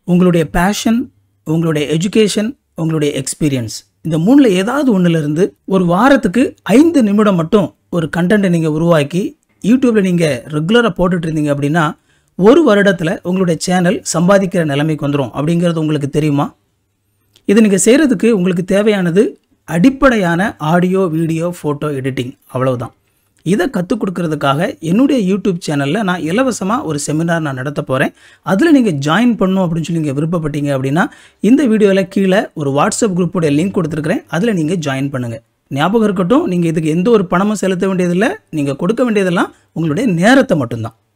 உங்களுடைய பேஷன் உங்களுடைய எஜுகேஷன் உங்களுடைய எக்ஸ்பீரியன்ஸ் இந்த மூணில் ஏதாவது ஒண்ணுல இருந்து ஒரு வாரத்துக்கு ஐந்து நிமிடம் மட்டும் ஒரு கண்டென்ட்டை நீங்கள் உருவாக்கி யூடியூப்பில் நீங்கள் ரெகுலராக போட்டுட்டு இருந்தீங்க அப்படின்னா ஒரு வருடத்தில் உங்களுடைய சேனல் சம்பாதிக்கிற நிலைமைக்கு வந்துடும் அப்படிங்கிறது உங்களுக்கு தெரியுமா இது நீங்கள் செய்கிறதுக்கு உங்களுக்கு தேவையானது அடிப்படையான ஆடியோ வீடியோ ஃபோட்டோ எடிட்டிங் அவ்வளவுதான் இதை கற்றுக் கொடுக்கறதுக்காக என்னுடைய யூடியூப் சேனலில் நான் இலவசமாக ஒரு செமினார் நான் நடத்த போகிறேன் அதில் நீங்கள் ஜாயின் பண்ணணும் அப்படின்னு சொல்லி நீங்கள் விருப்பப்பட்டீங்க அப்படின்னா இந்த வீடியோவில் கீழே ஒரு வாட்ஸ்அப் குரூப்போட லிங்க் கொடுத்துருக்கிறேன் அதில் நீங்கள் ஜாயின் பண்ணுங்கள் ஞாபகம் இருக்கட்டும் நீங்கள் இதுக்கு எந்த ஒரு பணமும் செலுத்த வேண்டியதில்லை நீங்கள் கொடுக்க வேண்டியதெல்லாம் உங்களுடைய நேரத்தை மட்டும்தான்